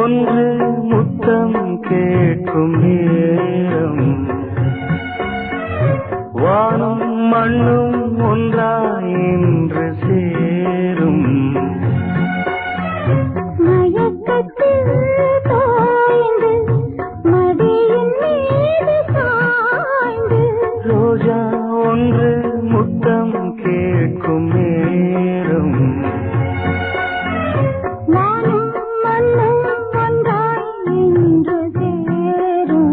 ஒன்று முத்தம் கேட்கும் நேரம் வானம் மண்ணும் ஒன்றாய் இன்று சேரும் மயக்கத்தில் தோய்ந்து மடியின் மீது சாய்ந்து ரோஜா ஒன்று முத்தம் கேட்கும் நேரம் வானும் மண்ணும் ஒன்றாய் இன்று சேரும்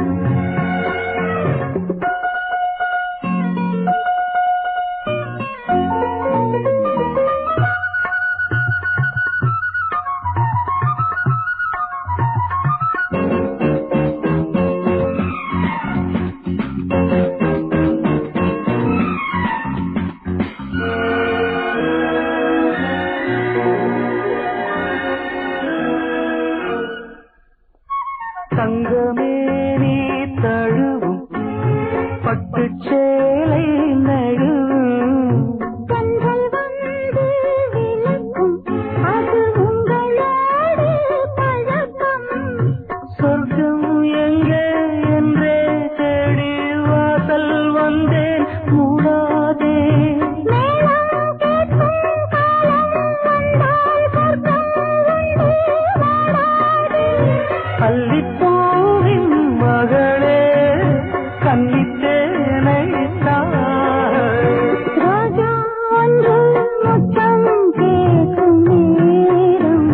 தங்கமே நீ தழுவும் பட்டுச் சேலை நழுவும் கண்கள் வந்து விளக்கும் அது உங்களோடு பழக்கம் சொர்க்கம் எங்கே என்றே தேடி வாசல் வந்தேன் மூடாதே மேளம் கேட்கும் காலம் வந்தால் சொர்க்கம் உண்டு வாடாதே அல்லிப்பூவின் மகளே கன்னித்தேனை தாய். ரோஜா ஒன்று முத்தம் கேட்கும் நேரம்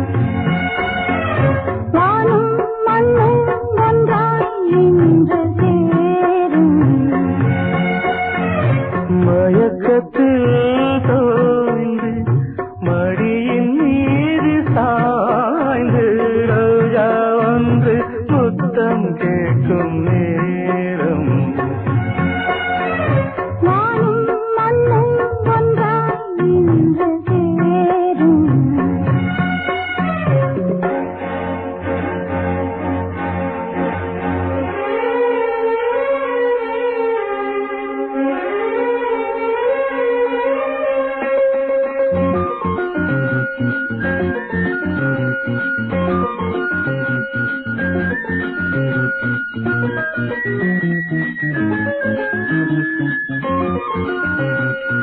வானும் மண்ணும் ஒன்றாய் இன்று சேரும் மயக்கத்தில் தோய்ந்து மடியின் மீது சாய்ந்து ரோஜா வந்து முத்தம் கேட்கும் நேரம் வானும் மண்ணும் ஒன்றாய் இன்று சேரும் Thank you.